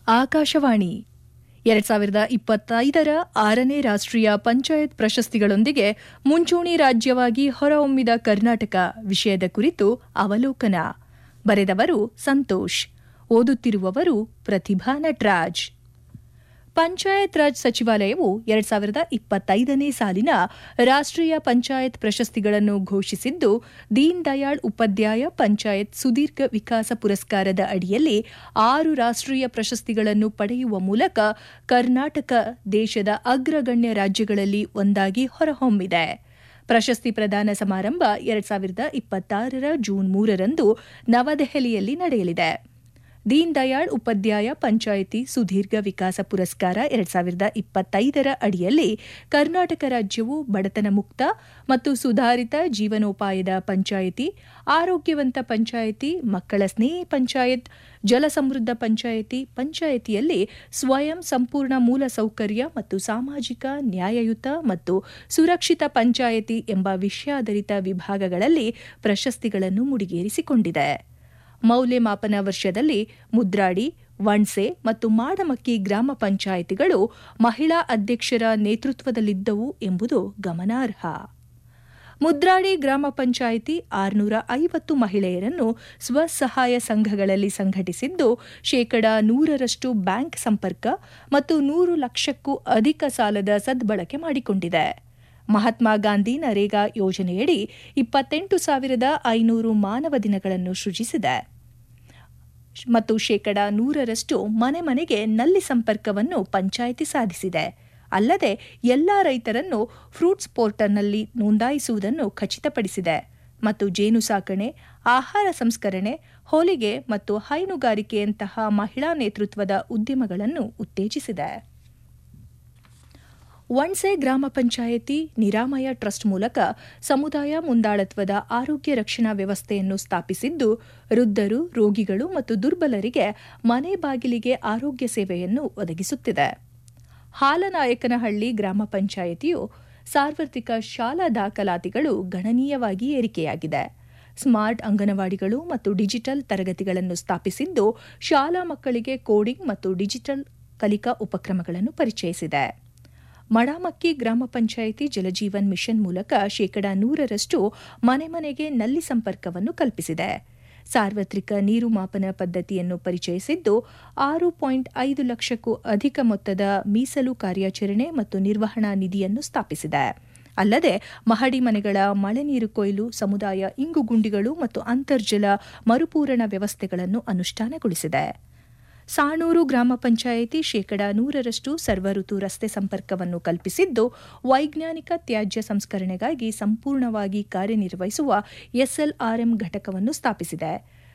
ಆಕಾಶವಾಣಿ ಎರಡ್ ಸಾವಿರದ ಇಪ್ಪತ್ತೈದರ ಆರನೇ ರಾಷ್ಟ್ರೀಯ ಪಂಚಾಯತ್ ಪ್ರಶಸ್ತಿಗಳೊಂದಿಗೆ ಮುಂಚೂಣಿ ರಾಜ್ಯವಾಗಿ ಹೊರಹೊಮ್ಮಿದ ಕರ್ನಾಟಕ ವಿಷಯದ ಕುರಿತು ಅವಲೋಕನ ಬರೆದವರು ಸಂತೋಷ್ ಓದುತ್ತಿರುವವರು ಪ್ರತಿಭಾ ನಟರಾಜ್ ಪಂಚಾಯತ್ ರಾಜ್ ಸಚಿವಾಲಯವು ಎರಡ್ ಸಾವಿರದ ಇಪ್ಪತ್ತೈದನೇ ಸಾಲಿನ ರಾಷ್ಟ್ರೀಯ ಪಂಚಾಯತ್ ಪ್ರಶಸ್ತಿಗಳನ್ನು ಘೋಷಿಸಿದ್ದು ದೀನ್ ದಯಾಳ್ ಉಪಾಧ್ಯಾಯ ಪಂಚಾಯತ್ ಸುದೀರ್ಘ ವಿಕಾಸ ಪುರಸ್ಕಾರದ ಅಡಿಯಲ್ಲಿ ಆರು ರಾಷ್ಟ್ರೀಯ ಪ್ರಶಸ್ತಿಗಳನ್ನು ಪಡೆಯುವ ಮೂಲಕ ಕರ್ನಾಟಕ ದೇಶದ ಅಗ್ರಗಣ್ಯ ರಾಜ್ಯಗಳಲ್ಲಿ ಒಂದಾಗಿ ಹೊರಹೊಮ್ಮಿದೆ ಪ್ರಶಸ್ತಿ ಪ್ರದಾನ ಸಮಾರಂಭ ಎರಡ್ ಸಾವಿರದ ಇಪ್ಪತ್ತಾರರ ಜೂನ್ ಮೂರರಂದು ನವದೆಹಲಿಯಲ್ಲಿ ನಡೆಯಲಿದೆ ದೀನ್ ದಯಾಳ್ ಉಪಾಧ್ಯಾಯ ಪಂಚಾಯಿತಿ ಸುದೀರ್ಘ ವಿಕಾಸ ಪುರಸ್ಕಾರ ಎರಡ್ ಸಾವಿರದ ಇಪ್ಪತ್ತೈದರ ಅಡಿಯಲ್ಲಿ ಕರ್ನಾಟಕ ರಾಜ್ಯವು ಬಡತನ ಮುಕ್ತ ಮತ್ತು ಸುಧಾರಿತ ಜೀವನೋಪಾಯದ ಪಂಚಾಯಿತಿ ಆರೋಗ್ಯವಂತ ಪಂಚಾಯಿತಿ ಮಕ್ಕಳ ಸ್ನೇಹಿ ಪಂಚಾಯತ್ ಜಲಸಮೃದ್ಧ ಪಂಚಾಯಿತಿ ಪಂಚಾಯಿತಿಯಲ್ಲಿ ಸ್ವಯಂ ಸಂಪೂರ್ಣ ಮೂಲಸೌಕರ್ಯ ಮತ್ತು ಸಾಮಾಜಿಕ ನ್ಯಾಯಯುತ ಮತ್ತು ಸುರಕ್ಷಿತ ಪಂಚಾಯಿತಿ ಎಂಬ ವಿಷಯಾಧಾರಿತ ವಿಭಾಗಗಳಲ್ಲಿ ಪ್ರಶಸ್ತಿಗಳನ್ನು ಮುಡಿಗೇರಿಸಿಕೊಂಡಿದೆ ಮೌಲ್ಯಮಾಪನ ವರ್ಷದಲ್ಲಿ ಮುದ್ರಾಡಿ ವಣ್ಸೆ ಮತ್ತು ಮಾಡಮಕ್ಕಿ ಗ್ರಾಮ ಪಂಚಾಯಿತಿಗಳು ಮಹಿಳಾ ಅಧ್ಯಕ್ಷರ ನೇತೃತ್ವದಲ್ಲಿದ್ದವು ಎಂಬುದು ಗಮನಾರ್ಹ ಮುದ್ರಾಡಿ ಗ್ರಾಮ ಪಂಚಾಯಿತಿ ಆರುನೂರ ಐವತ್ತು ಮಹಿಳೆಯರನ್ನು ಸ್ವಸಹಾಯ ಸಂಘಗಳಲ್ಲಿ ಸಂಘಟಿಸಿದ್ದು ಶೇಕಡ ನೂರರಷ್ಟು ಬ್ಯಾಂಕ್ ಸಂಪರ್ಕ ಮತ್ತು ನೂರು ಲಕ್ಷಕ್ಕೂ ಅಧಿಕ ಸಾಲದ ಸದ್ಬಳಕೆ ಮಾಡಿಕೊಂಡಿದೆ ಮಹಾತ್ಮ ಗಾಂಧಿ ನರೇಗಾ ಯೋಜನೆಯಡಿ ಇಪ್ಪತ್ತೆಂಟು ಸಾವಿರದ ಐನೂರು ಮಾನವ ದಿನಗಳನ್ನು ಸೃಜಿಸಿದೆ ಮತ್ತು ಶೇಕಡ ನೂರರಷ್ಟು ಮನೆ ಮನೆಗೆ ನಲ್ಲಿ ಸಂಪರ್ಕವನ್ನು ಪಂಚಾಯಿತಿ ಸಾಧಿಸಿದೆ ಅಲ್ಲದೆ ಎಲ್ಲಾ ರೈತರನ್ನು ಫ್ರೂಟ್ಸ್ ಪೋರ್ಟಲ್ನಲ್ಲಿ ನೋಂದಾಯಿಸುವುದನ್ನು ಖಚಿತಪಡಿಸಿದೆ ಮತ್ತು ಜೇನು ಸಾಕಣೆ ಆಹಾರ ಸಂಸ್ಕರಣೆ ಹೋಲಿಗೆ ಮತ್ತು ಹೈನುಗಾರಿಕೆಯಂತಹ ಮಹಿಳಾ ನೇತೃತ್ವದ ಉದ್ಯಮಗಳನ್ನು ಉತ್ತೇಜಿಸಿದೆ ವಣ್ಸೆ ಗ್ರಾಮ ಪಂಚಾಯಿತಿ ನಿರಾಮಯ ಟ್ರಸ್ಟ್ ಮೂಲಕ ಸಮುದಾಯ ಮುಂದಾಳತ್ವದ ಆರೋಗ್ಯ ರಕ್ಷಣಾ ವ್ಯವಸ್ಥೆಯನ್ನು ಸ್ಥಾಪಿಸಿದ್ದು ವೃದ್ಧರು ರೋಗಿಗಳು ಮತ್ತು ದುರ್ಬಲರಿಗೆ ಮನೆ ಬಾಗಿಲಿಗೆ ಆರೋಗ್ಯ ಸೇವೆಯನ್ನು ಒದಗಿಸುತ್ತಿದೆ ಹಾಲನಾಯಕನಹಳ್ಳಿ ಗ್ರಾಮ ಪಂಚಾಯಿತಿಯು ಸಾರ್ವತ್ರಿಕ ಶಾಲಾ ದಾಖಲಾತಿಗಳು ಗಣನೀಯವಾಗಿ ಏರಿಕೆಯಾಗಿದೆ ಸ್ಮಾರ್ಟ್ ಅಂಗನವಾಡಿಗಳು ಮತ್ತು ಡಿಜಿಟಲ್ ತರಗತಿಗಳನ್ನು ಸ್ಥಾಪಿಸಿದ್ದು ಶಾಲಾ ಮಕ್ಕಳಿಗೆ ಕೋಡಿಂಗ್ ಮತ್ತು ಡಿಜಿಟಲ್ ಕಲಿಕಾ ಉಪಕ್ರಮಗಳನ್ನು ಪರಿಚಯಿಸಿದೆ ಮಡಾಮಕ್ಕಿ ಗ್ರಾಮ ಪಂಚಾಯಿತಿ ಜಲಜೀವನ್ ಮಿಷನ್ ಮೂಲಕ ಶೇಕಡ ನೂರರಷ್ಟು ಮನೆ ಮನೆಗೆ ನಲ್ಲಿ ಸಂಪರ್ಕವನ್ನು ಕಲ್ಪಿಸಿದೆ ಸಾರ್ವತ್ರಿಕ ನೀರು ಮಾಪನ ಪದ್ಧತಿಯನ್ನು ಪರಿಚಯಿಸಿದ್ದು ಆರು ಪಾಯಿಂಟ್ ಐದು ಲಕ್ಷಕ್ಕೂ ಅಧಿಕ ಮೊತ್ತದ ಮೀಸಲು ಕಾರ್ಯಾಚರಣೆ ಮತ್ತು ನಿರ್ವಹಣಾ ನಿಧಿಯನ್ನು ಸ್ಥಾಪಿಸಿದೆ ಅಲ್ಲದೆ ಮಹಡಿ ಮನೆಗಳ ಮಳೆ ನೀರು ಕೊಯ್ಲು ಸಮುದಾಯ ಇಂಗುಗುಂಡಿಗಳು ಮತ್ತು ಅಂತರ್ಜಲ ಮರುಪೂರಣ ವ್ಯವಸ್ಥೆಗಳನ್ನು ಅನುಷ್ಠಾನಗೊಳಿಸಿದೆ ಸಾಣೂರು ಗ್ರಾಮ ಪಂಚಾಯಿತಿ ಶೇಕಡ ನೂರರಷ್ಟು ಸರ್ವಋತು ರಸ್ತೆ ಸಂಪರ್ಕವನ್ನು ಕಲ್ಪಿಸಿದ್ದು ವೈಜ್ಞಾನಿಕ ತ್ಯಾಜ್ಯ ಸಂಸ್ಕರಣೆಗಾಗಿ ಸಂಪೂರ್ಣವಾಗಿ ಕಾರ್ಯನಿರ್ವಹಿಸುವ ಎಸ್ಎಲ್ಆರ್ಎಂ ಘಟಕವನ್ನು ಸ್ಥಾಪಿಸಿದೆ